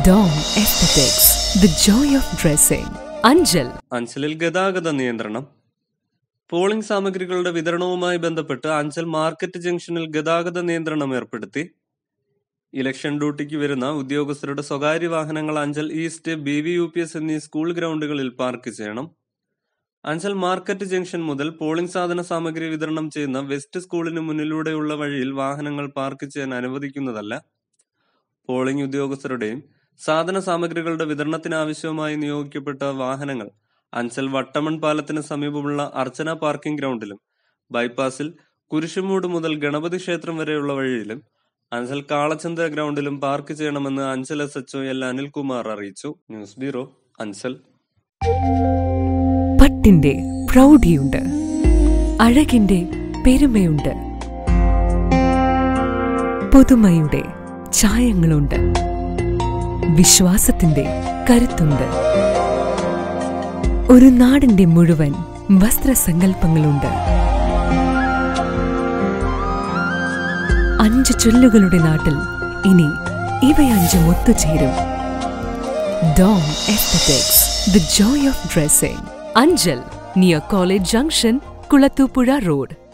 Dawn Aesthetics, the joy of dressing. Anjal, അഞ്ചലിൽ ഗതാഗത നിയന്ത്രണം polling സാമഗ്രികളുടെ വിതരണവുമായി ബന്ധപ്പെട്ട് അഞ്ചൽ മാർക്കറ്റ് ജംഗ്ഷനിൽ ഗതാഗത നിയന്ത്രണം ഏർപ്പെടുത്തി ഇലക്ഷൻ ഡ്യൂട്ടിക്ക് വരുന്ന ഉദ്യോഗസ്ഥരുടെ സ്വകാര്യ വാഹനങ്ങൾ Anchal east B V U P S എന്നീ സ്കൂൾ ഗ്രൗണ്ടുകളിൽ പാർക്ക് ചെയ്യണം അഞ്ചൽ മാർക്കറ്റ് ജംഗ്ഷൻ മുതൽ പോളിംഗ് സാധന സാമഗ്രി വിതരണം ചെയ്യുന്ന വെസ്റ്റ് സ്കൂളിന് മുന്നിലൂടെയുള്ള വഴിയിൽ വാഹനങ്ങൾ പാർക്ക് ചെയ്യാൻ അനുവദിക്കുന്നതല്ല പോളിംഗ് ഉദ്യോഗസ്ഥരുടെയും സാധന സാമഗ്രികളുടെ വിതരണത്തിനാവശ്യമായി നിയോഗിക്കപ്പെട്ട വാഹനങ്ങൾ അഞ്ചൽ വട്ടമൺ പാലത്തിന് സമീപമുള്ള അർച്ചന പാർക്കിംഗ് ഗ്രൗണ്ടിലും ബൈപ്പാസിൽ കുരിശുമൂട് മുതൽ ഗണപതി ക്ഷേത്രം വരെയുള്ള വഴിയിലും അഞ്ചൽ കാളച്ചന്ത ഗ്രൗണ്ടിലും പാർക്ക് ചെയ്യണമെന്ന് Anchal S H O L Anilkumar അറിയിച്ചു ന്യൂസ് ബ്യൂറോ അഞ്ചൽ പട്ടിന്റെ പ്രൗഢിയുണ്ട് അഴകിന്റെ പെരുമയുണ്ട് പുതുമയുടെ ചായങ്ങളുണ്ട് വിശ്വാസത്തിന്റെ കരുത്തുണ്ട് ഒരു നാടിന്റെ മുഴുവൻ വസ്ത്രസങ്കല്പങ്ങളുണ്ട് അഞ്ച് ചൊല്ലുകളുടെ നാട്ടിൽ ഇനി ഇവയഞ്ചും ഒത്തുചേരും Dawn Aesthetics, the joy of dressing. Anjal, near College Junction, Kulatupura Road.